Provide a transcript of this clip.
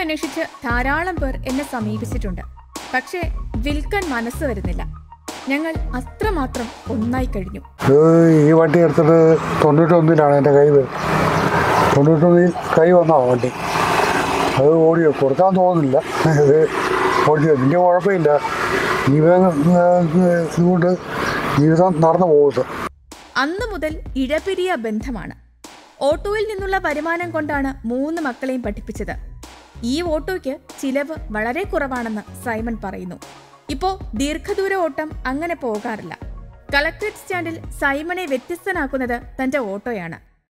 അന്വേഷിച്ച് ധാരാളം പേർ എന്നെ സമീപിച്ചിട്ടുണ്ട് പക്ഷേ വിൽക്കാൻ മനസ്സ് വരുന്നില്ല ഞങ്ങൾ അത്രമാത്രം ഒന്നായി കഴിഞ്ഞു ഇത് ഈ വണ്ടി എടുത്തിട്ട് തൊണ്ണൂറ്റൊന്നിലാണ് എൻ്റെ കൈ വരുന്നത് തൊണ്ണൂറ്റൊന്നിൽ കൈ വന്നാ വണ്ടി അത് ഓടി കൊടുക്കാൻ തോന്നുന്നില്ല ഇത് ഓടിച്ചത് വലിയ കുഴപ്പമില്ല ജീവൻ ഇതുകൊണ്ട് ജീവിതം നടന്നു പോകുന്നത് അന്നു മുതൽ ഇഴപിരിയ ബന്ധമാണ് ഓട്ടോയിൽ നിന്നുള്ള വരുമാനം കൊണ്ടാണ് മൂന്ന് മക്കളെയും പഠിപ്പിച്ചത് ഈ ഓട്ടോയ്ക്ക് ചിലവ് വളരെ കുറവാണെന്ന് സൈമൺ പറയുന്നു ഇപ്പോ ദീർഘദൂര ഓട്ടം അങ്ങനെ പോകാറില്ല കളക്ടറേറ്റ് സ്റ്റാൻഡിൽ സൈമണെ വ്യത്യസ്തനാക്കുന്നത് തന്റെ ഓട്ടോയാണ്